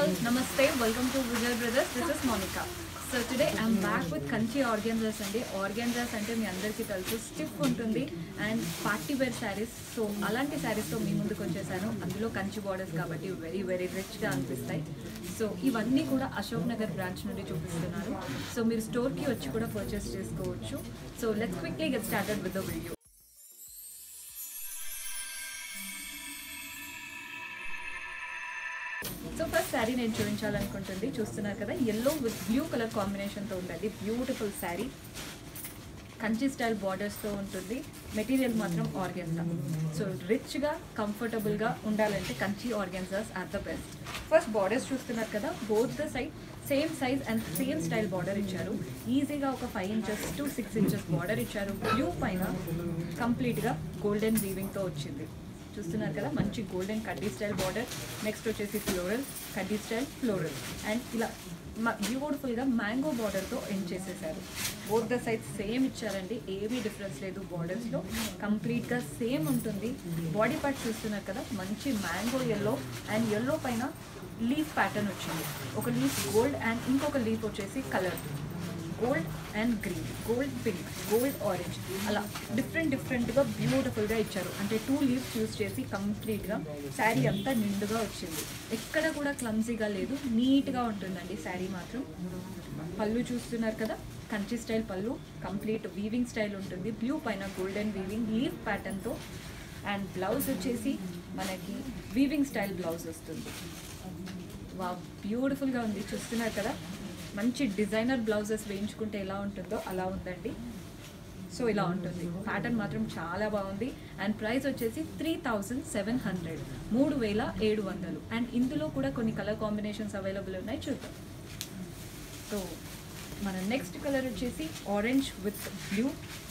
all, namaste, welcome to Vijay Brothers. This is Monica. So today I'm back with Kanchi organzas అండి organzas అంటే మీ అందరికీ తెలుసు stiff ఉంటుంది and party wear sarees so అలాంటి శారీస్తో మీ ముందుకు వచ్చేసాను అందులో కంచి బార్డర్స్ కాబట్టి వెరీ వెరీ రిచ్గా అనిపిస్తాయి సో ఇవన్నీ కూడా అశోక్ నగర్ బ్రాంచ్ నుండి చూపిస్తున్నాను సో మీరు స్టోర్కి వచ్చి కూడా పర్చేస్ చేసుకోవచ్చు so let's quickly get started with the video so first saree నేను చూపించాలనుకుంటుంది చూస్తున్నారు కదా ఎల్లో విత్ బ్లూ కలర్ కాంబినేషన్తో ఉందండి బ్యూటిఫుల్ శారీ కంచి స్టైల్ బార్డర్స్తో ఉంటుంది మెటీరియల్ మాత్రం ఆర్గెన్జా సో రిచ్గా కంఫర్టబుల్గా ఉండాలంటే Kanchi organzas are the best first borders చూస్తున్నారు కదా both the side same size and same style border ఇచ్చారు ఈజీగా ఒక five inches to six inches border ఇచ్చారు బ్లూ పైన కంప్లీట్గా గోల్డెన్ వీవింగ్తో వచ్చింది చూస్తున్నారు కదా మంచి గోల్డెన్ కడ్డీ స్టైల్ బార్డర్ నెక్స్ట్ వచ్చేసి ఫ్లోరల్ కడ్డీ స్టైల్ ఫ్లోరల్ అండ్ ఇలా బ్యూటిఫుల్గా మ్యాంగో బార్డర్తో ఎండ్ చేసేసారు బోత్ ద సైడ్ సేమ్ ఇచ్చారండి ఏమీ డిఫరెన్స్ లేదు బార్డర్స్లో కంప్లీట్గా సేమ్ ఉంటుంది బాడీ పార్ట్ చూస్తున్నారు కదా మంచి మ్యాంగో ఎల్లో అండ్ ఎల్లో పైన లీఫ్ ప్యాటర్న్ వచ్చింది ఒక లీఫ్ గోల్డ్ అండ్ ఇంకొక లీఫ్ వచ్చేసి colour gold and green gold pink gold orange అలా డిఫరెంట్ డిఫరెంట్గా బ్యూటిఫుల్గా ఇచ్చారు అంటే టూ లీవ్స్ యూస్ చేసి కంప్లీట్గా శారీ అంతా నిండుగా వచ్చింది ఎక్కడ కూడా క్లమ్జీగా లేదు నీట్గా ఉంటుందండి శారీ మాత్రం పళ్ళు చూస్తున్నారు కదా కంచి స్టైల్ పళ్ళు కంప్లీట్ వీవింగ్ స్టైల్ ఉంటుంది బ్లూ పైన గోల్డెన్ వీవింగ్ లీఫ్ ప్యాటర్న్తో అండ్ బ్లౌజ్ వచ్చేసి మనకి వీవింగ్ స్టైల్ బ్లౌజ్ వస్తుంది వా బ్యూటిఫుల్గా ఉంది చూస్తున్నారు కదా మంచి డిజైనర్ బ్లౌజెస్ వేయించుకుంటే ఎలా ఉంటుందో అలా ఉందండి సో ఇలా ఉంటుంది ప్యాటర్న్ మాత్రం చాలా బాగుంది అండ్ ప్రైస్ వచ్చేసి త్రీ థౌజండ్ సెవెన్ హండ్రెడ్ మూడు వేల ఏడు వందలు అండ్ ఇందులో కూడా కొన్ని కలర్ కాంబినేషన్స్ అవైలబుల్ ఉన్నాయి చూద్దాం సో మన నెక్స్ట్ కలర్ వచ్చేసి orange with blue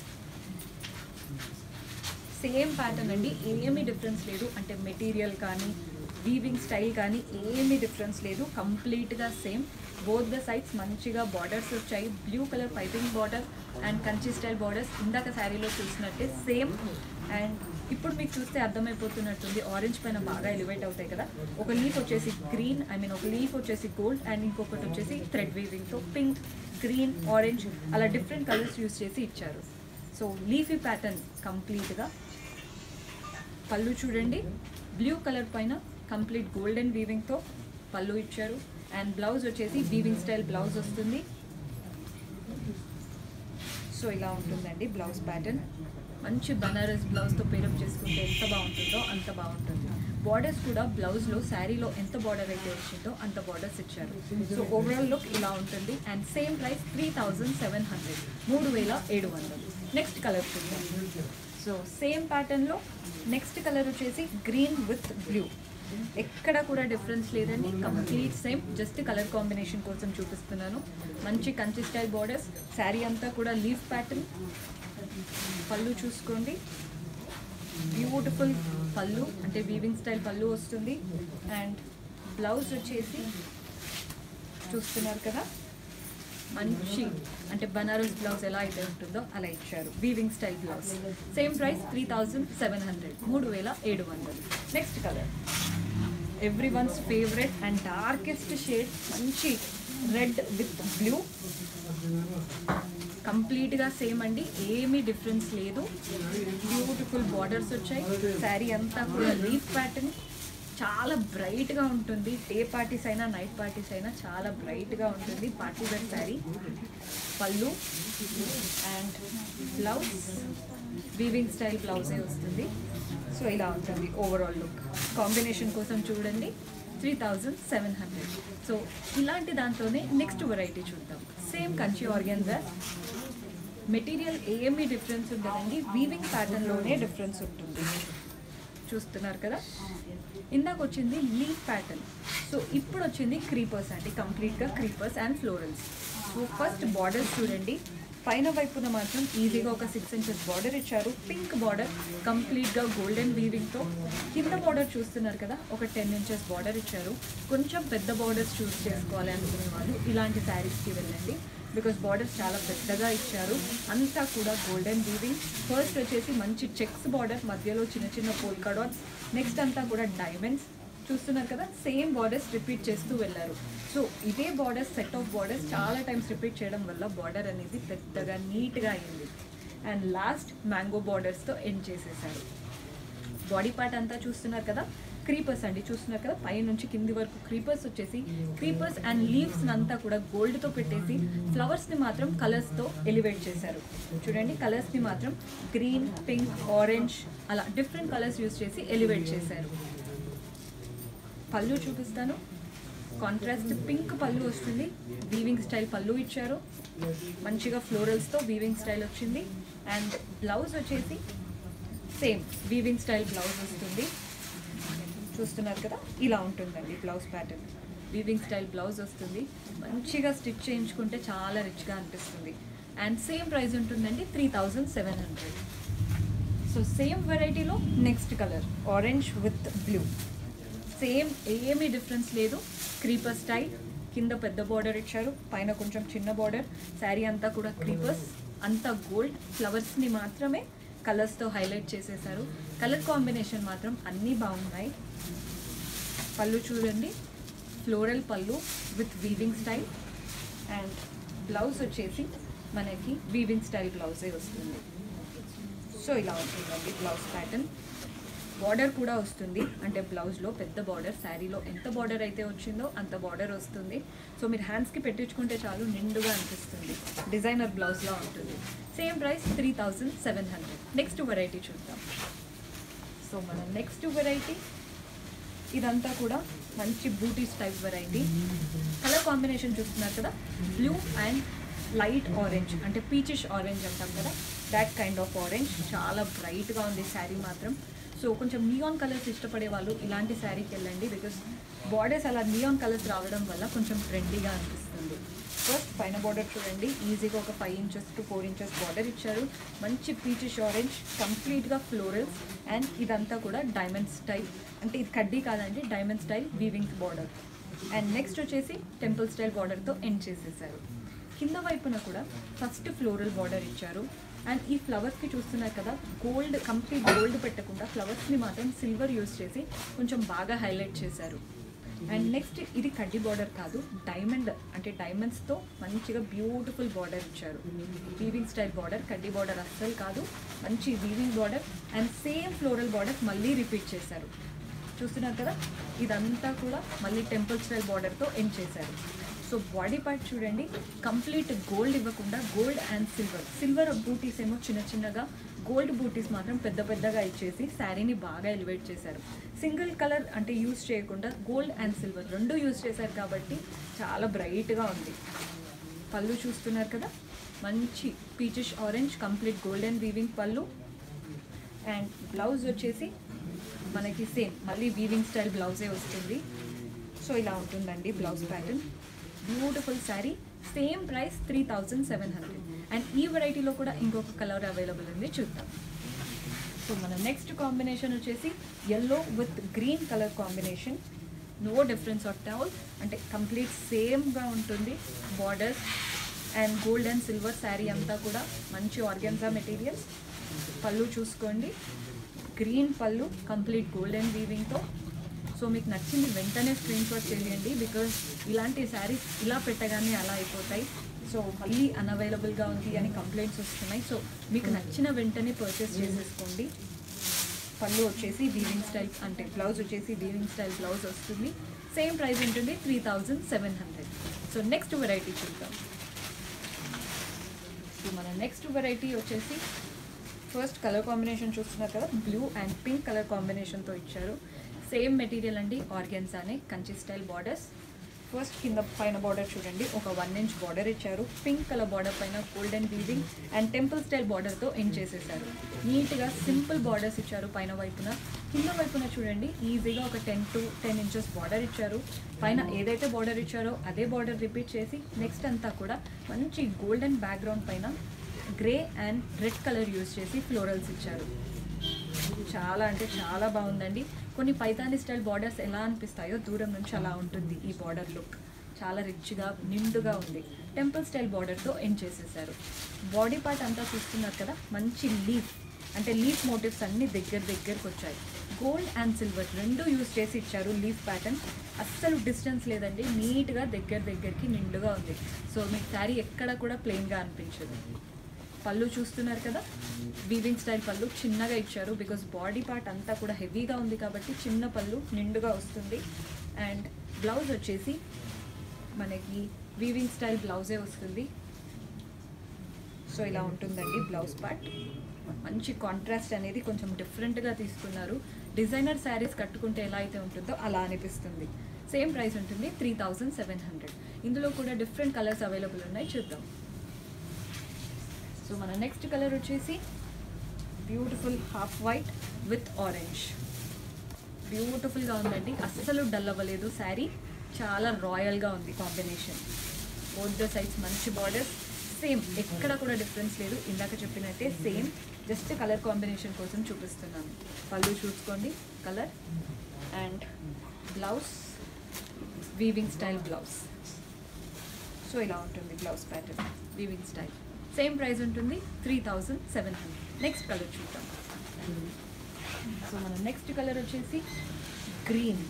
same pattern అండి ఏమీ డిఫరెన్స్ లేదు అంటే మెటీరియల్ కానీ వీవింగ్ స్టైల్ కానీ ఏమీ డిఫరెన్స్ లేదు కంప్లీట్గా సేమ్ బోత్ ద సైడ్స్ మంచిగా బార్డర్స్ వచ్చాయి blue colour piping border and Kanchi style borders ఇందాక శారీలో చూసినట్టే సేమ్ అండ్ ఇప్పుడు మీకు చూస్తే అర్థమైపోతున్నట్టుంది ఆరెంజ్ పైన బాగా ఎలివేట్ అవుతాయి కదా ఒక లీఫ్ వచ్చేసి గ్రీన్ ఐ మీన్ ఒక లీఫ్ వచ్చేసి గోల్డ్ అండ్ ఇంకొకటి వచ్చేసి థ్రెడ్ వీవింగ్తో పింక్ గ్రీన్ ఆరెంజ్ అలా డిఫరెంట్ కలర్స్ యూస్ చేసి ఇచ్చారు సో లీఫీ ప్యాటర్న్ కంప్లీట్గా పళ్ళు చూడండి బ్లూ కలర్ పైన కంప్లీట్ గోల్డెన్ వీవింగ్తో పళ్ళు ఇచ్చారు అండ్ బ్లౌజ్ వచ్చేసి వీవింగ్ స్టైల్ బ్లౌజ్ వస్తుంది సో ఇలా ఉంటుందండి బ్లౌజ్ ప్యాటర్న్ మంచి బనారస్ బ్లౌజ్తో పేరప్ చేసుకుంటే ఎంత బాగుంటుందో అంత బాగుంటుంది బార్డర్స్ కూడా బ్లౌజ్లో శారీలో ఎంత బార్డర్ అయితే వచ్చిందో అంత బార్డర్స్ ఇచ్చారు సో ఓవరాల్ లుక్ ఇలా ఉంటుంది and same price three thousand seven hundred మూడు వేల ఏడు వందలు నెక్స్ట్ కలర్ చూద్దాం సో సేమ్ ప్యాటర్న్లో నెక్స్ట్ కలర్ వచ్చేసి గ్రీన్ విత్ బ్లూ ఎక్కడ కూడా డిఫరెన్స్ లేదండి complete same just colour combination కోసం చూపిస్తున్నాను మంచి కంచి స్టైల్ బార్డర్స్ శారీ అంతా కూడా లీఫ్ ప్యాటర్న్ పళ్ళు చూసుకోండి బ్యూటిఫుల్ పళ్ళు అంటే వీవింగ్ స్టైల్ పళ్ళు వస్తుంది అండ్ బ్లౌజ్ వచ్చేసి చూస్తున్నారు కదా మంచి అంటే బనారస్ బ్లౌజ్ ఎలా అయితే ఉంటుందో అలా ఇచ్చారు weaving style blouse same price three thousand seven hundred మూడు వేల ఏడు వందలు next colour every one's favourite and darkest shade మంచి రెడ్ విత్ బ్లూ కంప్లీట్గా సేమ్ అండి ఏమీ డిఫరెన్స్ లేదు బ్యూటిఫుల్ బార్డర్స్ వచ్చాయి శారీ అంతా కూడా లీఫ్ ప్యాటర్న్ చాలా బ్రైట్గా ఉంటుంది డే పార్టీస్ అయినా నైట్ పార్టీస్ అయినా చాలా బ్రైట్గా ఉంటుంది పార్టీ వేర్ శారీ పళ్ళు అండ్ బ్లౌజ్ వీవింగ్ స్టైల్ బ్లౌజే వస్తుంది సో ఇలా ఉంటుంది ఓవరాల్ లుక్ కాంబినేషన్ కోసం చూడండి three thousand seven hundred so ఇలాంటి దాంట్లోనే నెక్స్ట్ వెరైటీ చూద్దాం సేమ్ కంచి ఆర్గెన్జా మెటీరియల్ ఏమీ డిఫరెన్స్ ఉండదండి వీవింగ్ ప్యాటర్న్లోనే డిఫరెన్స్ ఉంటుంది చూస్తున్నారు కదా ఇందాక వచ్చింది లీఫ్ ప్యాటర్న్ సో ఇప్పుడు వచ్చింది క్రీపర్స్ అండి కంప్లీట్గా creepers and florals so first borders చూడండి పైన వైపున మాత్రం ఈజీగా ఒక సిక్స్ ఇంచెస్ బార్డర్ ఇచ్చారు పింక్ బార్డర్ కంప్లీట్గా గోల్డెన్ వీవింగ్తో కింద బార్డర్ చూస్తున్నారు కదా ఒక టెన్ ఇంచెస్ బార్డర్ ఇచ్చారు కొంచెం పెద్ద బార్డర్స్ చూస్ చేసుకోవాలి అనుకునే వాళ్ళు ఇలాంటి శారీస్కి వెళ్ళండి బికాస్ బార్డర్స్ చాలా పెద్దగా ఇచ్చారు అంతా కూడా గోల్డెన్ వీవింగ్ ఫస్ట్ వచ్చేసి మంచి చెక్స్ బార్డర్ మధ్యలో చిన్న చిన్న పోల్కా డాట్స్ నెక్స్ట్ అంతా కూడా డైమండ్స్ చూస్తున్నారు కదా సేమ్ బార్డర్స్ రిపీట్ చేస్తూ వెళ్ళారు సో ఇదే బార్డర్స్ సెట్ ఆఫ్ బార్డర్స్ చాలా టైమ్స్ రిపీట్ చేయడం వల్ల బార్డర్ అనేది పెద్దగా నీట్గా అయింది అండ్ లాస్ట్ మ్యాంగో బార్డర్స్తో ఎండ్ చేసేసారు బాడీ పార్ట్ అంతా చూస్తున్నారు కదా క్రీపర్స్ అండి చూస్తున్నారు కదా పై నుంచి కింది వరకు క్రీపర్స్ వచ్చేసి క్రీపర్స్ అండ్ లీవ్స్ అంతా కూడా gold తో పెట్టేసి ఫ్లవర్స్ ని మాత్రం కలర్స్ తో ఎలివేట్ చేశారు చూడండి కలర్స్ ని మాత్రం గ్రీన్ పింక్ ఆరెంజ్ అలా డిఫరెంట్ కలర్స్ యూస్ చేసి ఎలివేట్ చేశారు పళ్ళు చూపిస్తాను కాంట్రాస్ట్ పింక్ పళ్ళు వస్తుంది వీవింగ్ స్టైల్ పళ్ళు ఇచ్చారు మంచిగా ఫ్లోరల్స్తో వీవింగ్ స్టైల్ వచ్చింది అండ్ బ్లౌజ్ వచ్చేసి సేమ్ వీవింగ్ స్టైల్ బ్లౌజ్ వస్తుంది చూస్తున్నారు కదా ఇలా ఉంటుందండి blouse pattern weaving style blouse వస్తుంది మంచిగా స్టిచ్ చేయించుకుంటే చాలా రిచ్గా అనిపిస్తుంది అండ్ సేమ్ ప్రైస్ ఉంటుందండి three thousand seven hundred so same వెరైటీలో next colour orange with blue same ఏమీ డిఫరెన్స్ లేదు క్రీపర్ స్టైల్ కింద పెద్ద బార్డర్ ఇచ్చారు పైన కొంచెం చిన్న బార్డర్ శారీ అంతా కూడా క్రీపర్స్ అంతా గోల్డ్ ఫ్లవర్స్ని మాత్రమే కలర్స్తో హైలైట్ చేసేసారు కలర్ కాంబినేషన్ మాత్రం అన్నీ బాగున్నాయి పళ్ళు చూడండి ఫ్లోరల్ పళ్ళు with weaving style and blouse వచ్చేసి మనకి వీవింగ్ స్టైల్ బ్లౌజే వస్తుంది సో ఇలా ఉంటుందండి బ్లౌజ్ ప్యాటర్న్ బార్డర్ కూడా వస్తుంది అంటే బ్లౌజ్లో పెద్ద బార్డర్ శారీలో ఎంత బార్డర్ అయితే వచ్చిందో అంత బార్డర్ వస్తుంది సో మీరు హ్యాండ్స్కి పెట్టించుకుంటే చాలు నిండుగా అనిపిస్తుంది డిజైనర్ బ్లౌజ్లా ఉంటుంది same price three thousand seven hundred next variety చూద్దాం సో మన నెక్స్ట్ వెరైటీ ఇదంతా కూడా మంచి booties type variety colour combination చూస్తున్నారు కదా బ్లూ అండ్ లైట్ ఆరెంజ్ అంటే పీచిష్ ఆరెంజ్ అంటాం కదా దాట్ కైండ్ ఆఫ్ ఆరెంజ్ చాలా బ్రైట్గా ఉంది శారీ మాత్రం సో కొంచెం నియాన్ కలర్స్ ఇష్టపడే వాళ్ళు ఇలాంటి శారీకి వెళ్ళండి బికాస్ బార్డర్స్ అలా నియాన్ కలర్స్ రావడం వల్ల కొంచెం ట్రెండీగా అనిపిస్తుంది ఫస్ట్ పైన బార్డర్ చూడండి ఈజీగా ఒక five inches to four inches border ఇచ్చారు మంచి పీచిష్ ఆరెంజ్ కంప్లీట్గా ఫ్లోరల్స్ అండ్ ఇదంతా కూడా డైమండ్ స్టైల్ అంటే ఇది కడ్డీ కాదండి diamond style weaving border and next వచ్చేసి టెంపుల్ స్టైల్ బార్డర్తో ఎండ్ చేసేసారు కింద వైపున కూడా ఫస్ట్ ఫ్లోరల్ బార్డర్ ఇచ్చారు అండ్ ఈ ఫ్లవర్స్కి చూస్తున్నారు కదా గోల్డ్ కంప్లీట్ గోల్డ్ పెట్టకుండా ఫ్లవర్స్ని మాత్రం సిల్వర్ యూస్ చేసి కొంచెం బాగా హైలైట్ చేశారు అండ్ నెక్స్ట్ ఇది కడ్డీ బార్డర్ కాదు డైమండ్ అంటే డైమండ్స్తో మంచిగా బ్యూటిఫుల్ బార్డర్ ఇచ్చారు వీవింగ్ స్టైల్ బార్డర్ కడ్డీ బార్డర్ అస్సలు కాదు మంచి weaving border and same floral border మళ్ళీ రిపీట్ చేశారు చూస్తున్నారు కదా ఇదంతా కూడా మళ్ళీ టెంపుల్ స్టైల్ బార్డర్తో ఎండ్ చేశారు సో బాడీ పార్ట్ చూడండి కంప్లీట్ గోల్డ్ ఇవ్వకుండా gold and silver silver booties ఏమో చిన్న చిన్నగా గోల్డ్ బూటీస్ మాత్రం పెద్ద పెద్దగా ఇచ్చేసి శారీని బాగా ఎలివేట్ చేశారు సింగిల్ కలర్ అంటే యూస్ చేయకుండా గోల్డ్ అండ్ సిల్వర్ రెండు యూస్ చేశారు కాబట్టి చాలా బ్రైట్గా ఉంది పళ్ళు చూస్తున్నారు కదా మంచి peachish orange complete golden weaving పళ్ళు అండ్ బ్లౌజ్ వచ్చేసి మనకి సేమ్ మళ్ళీ వీవింగ్ స్టైల్ బ్లౌజే వస్తుంది సో ఇలా ఉంటుందండి blouse pattern beautiful sari same price three thousand seven hundred and ఈ వెరైటీలో కూడా ఇంకొక కలర్ అవైలబుల్ ఉంది చూద్దాం సో మన నెక్స్ట్ కాంబినేషన్ వచ్చేసి yellow with green colour combination no difference of all అంటే కంప్లీట్ సేమ్గా ఉంటుంది borders and gold and silver sari అంతా కూడా మంచి ఆర్గెన్జా మెటీరియల్స్ పళ్ళు చూసుకోండి గ్రీన్ పళ్ళు కంప్లీట్ గోల్డెన్ వీవింగ్తో సో మీకు నచ్చింది వెంటనే స్క్రీన్ షాట్ చేయండి బికాజ్ ఇలాంటి శారీస్ ఇలా పెట్టగానే అలా అయిపోతాయి సో మళ్ళీ అన్అవైలబుల్గా ఉంది అని కంప్లైంట్స్ వస్తున్నాయి సో మీకు నచ్చిన వెంటనే పర్చేస్ చేసేసుకోండి పళ్ళు వచ్చేసి వీవింగ్ స్టైల్ అంటే బ్లౌజ్ వచ్చేసి వీవింగ్ స్టైల్ బ్లౌజ్ వస్తుంది సేమ్ ప్రైస్ ఉంటుంది three thousand seven hundred so next variety చూద్దాం సో మన నెక్స్ట్ వెరైటీ వచ్చేసి ఫస్ట్ కలర్ కాంబినేషన్ చూస్తున్నారు కదా బ్లూ అండ్ పింక్ కలర్ కాంబినేషన్తో ఇచ్చారు సేమ్ మెటీరియల్ అండి ఆర్గెన్సానే కంచి స్టైల్ బార్డర్స్ ఫస్ట్ కింద పైన బార్డర్ చూడండి ఒక వన్ ఇంచ్ బార్డర్ ఇచ్చారు పింక్ కలర్ బార్డర్ పైన golden weaving and temple style బార్డర్తో ఎండ్ చేసేసారు నీట్గా సింపుల్ బార్డర్స్ ఇచ్చారు పైన వైపున కింద వైపున చూడండి ఈజీగా ఒక ten to ten inches border ఇచ్చారు పైన ఏదైతే బార్డర్ ఇచ్చారో అదే బార్డర్ రిపీట్ చేసి నెక్స్ట్ అంతా కూడా మంచి గోల్డెన్ బ్యాక్గ్రౌండ్ పైన grey and red colour use చేసి ఫ్లోరల్స్ ఇచ్చారు చాలా అంటే చాలా బాగుందండి కొన్ని పైతాని స్టైల్ బార్డర్స్ ఎలా అనిపిస్తాయో దూరం నుంచి అలా ఉంటుంది ఈ బార్డర్ లుక్ చాలా రిచ్గా నిండుగా ఉంది టెంపుల్ స్టైల్ బార్డర్తో ఎండ్ చేసేసారు బాడీ పార్ట్ అంతా చూస్తున్నారు కదా మంచి లీఫ్ అంటే లీఫ్ మోటివ్స్ అన్ని దగ్గర దగ్గరకు వచ్చాయి గోల్డ్ అండ్ సిల్వర్ రెండు యూజ్ చేసి ఇచ్చారు లీఫ్ ప్యాటర్న్ అస్సలు డిస్టెన్స్ లేదండి నీట్గా దగ్గర దగ్గరికి నిండుగా ఉంది సో మీకు శారీ ఎక్కడ కూడా ప్లెయిన్గా అనిపించదు పళ్ళు చూస్తున్నారు కదా వీవింగ్ స్టైల్ పళ్ళు చిన్నగా ఇచ్చారు బికాస్ బాడీ పార్ట్ అంతా కూడా హెవీగా ఉంది కాబట్టి చిన్న పళ్ళు నిండుగా వస్తుంది అండ్ బ్లౌజ్ వచ్చేసి మనకి వీవింగ్ స్టైల్ బ్లౌజే వస్తుంది సో ఇలా ఉంటుందండి బ్లౌజ్ పార్ట్ మంచి కాంట్రాస్ట్ అనేది కొంచెం డిఫరెంట్గా తీసుకున్నారు డిజైనర్ శారీస్ కట్టుకుంటే ఎలా అయితే ఉంటుందో అలా అనిపిస్తుంది సేమ్ ప్రైస్ ఉంటుంది త్రీ థౌజండ్ సెవెన్ హండ్రెడ్ ఇందులో కూడా డిఫరెంట్ కలర్స్ అవైలబుల్ ఉన్నాయి చూద్దాం సో మన నెక్స్ట్ కలర్ వచ్చేసి beautiful half white with orange బ్యూటిఫుల్గా ఉందండి అస్సలు డల్ అవ్వలేదు శారీ చాలా రాయల్గా ఉంది కాంబినేషన్ బోత్ ద సైడ్స్ మంచి బార్డర్స్ సేమ్ ఎక్కడ కూడా డిఫరెన్స్ లేదు ఇందాక చెప్పినట్టే సేమ్ జస్ట్ కలర్ కాంబినేషన్ కోసం చూపిస్తున్నాను పళ్ళు చూసుకోండి colour and blouse weaving style blouse so ఇలా ఉంటుంది blouse pattern weaving style same price ఉంటుంది three thousand seven hundred next colour చూద్దాం సో మన నెక్స్ట్ కలర్ వచ్చేసి గ్రీన్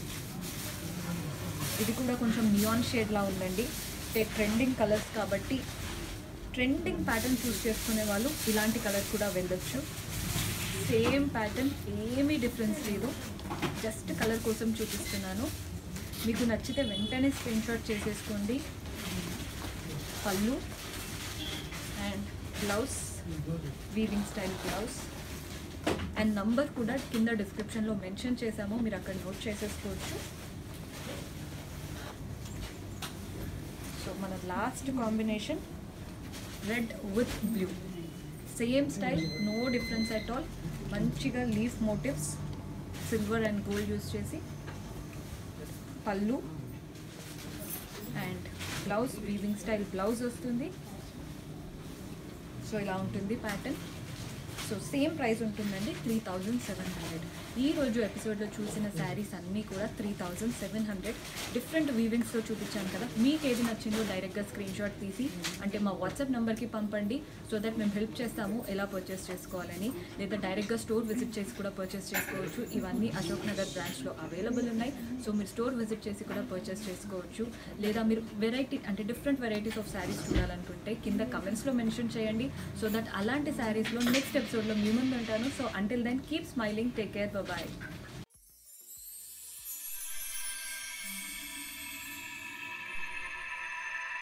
ఇది కూడా కొంచెం నియాన్ షేడ్లా ఉందండి అంటే ట్రెండింగ్ కలర్స్ కాబట్టి ట్రెండింగ్ ప్యాటర్న్ చూస్ చేసుకునే వాళ్ళు ఇలాంటి కలర్ కూడా వెళ్ళొచ్చు సేమ్ ప్యాటర్న్ ఏమీ డిఫరెన్స్ లేదు జస్ట్ కలర్ కోసం చూపిస్తున్నాను మీకు నచ్చితే వెంటనే స్క్రీన్ షాట్ చేసేసుకోండి పళ్ళు and blouse weaving style blouse and number కూడా కింద డిస్క్రిప్షన్లో మెన్షన్ చేశాము మీరు అక్కడ నోట్ చేసేసుకోవచ్చు సో మన last combination red with blue same style no difference at all మంచిగా leaf motives silver and gold use చేసి పళ్ళు and blouse weaving style blouse వస్తుంది సో ఇలా ఉంటుంది ప్యాటర్న్ సో సేమ్ ప్రైస్ ఉంటుందండి త్రీ థౌజండ్ సెవెన్ హండ్రెడ్ ఈ రోజు ఎపిసోడ్లో చూసిన శారీస్ అన్నీ కూడా three thousand seven hundred different వీవింగ్స్తో చూపించాను కదా మీకు ఏది నచ్చిందో డైరెక్ట్గా స్క్రీన్ షాట్ తీసి అంటే మా వాట్సాప్ నెంబర్కి పంపండి సో దట్ మేము హెల్ప్ చేస్తాము ఎలా పర్చేస్ చేసుకోవాలని లేదా డైరెక్ట్గా స్టోర్ విజిట్ చేసి కూడా పర్చేస్ చేసుకోవచ్చు ఇవన్నీ అశోక్ నగర్ బ్రాంచ్లో అవైలబుల్ ఉన్నాయి సో మీరు స్టోర్ విజిట్ చేసి కూడా పర్చేస్ చేసుకోవచ్చు లేదా మీరు వెరైటీ అంటే డిఫరెంట్ వెరైటీస్ ఆఫ్ శారీస్ చూడాలనుకుంటే కింద కమెంట్స్లో మెన్షన్ చేయండి సో దట్ అలాంటి శారీస్లో నెక్స్ట్ ఎపిసోడ్లో మీ ముందు ఉంటాను so until then keep smiling take care bye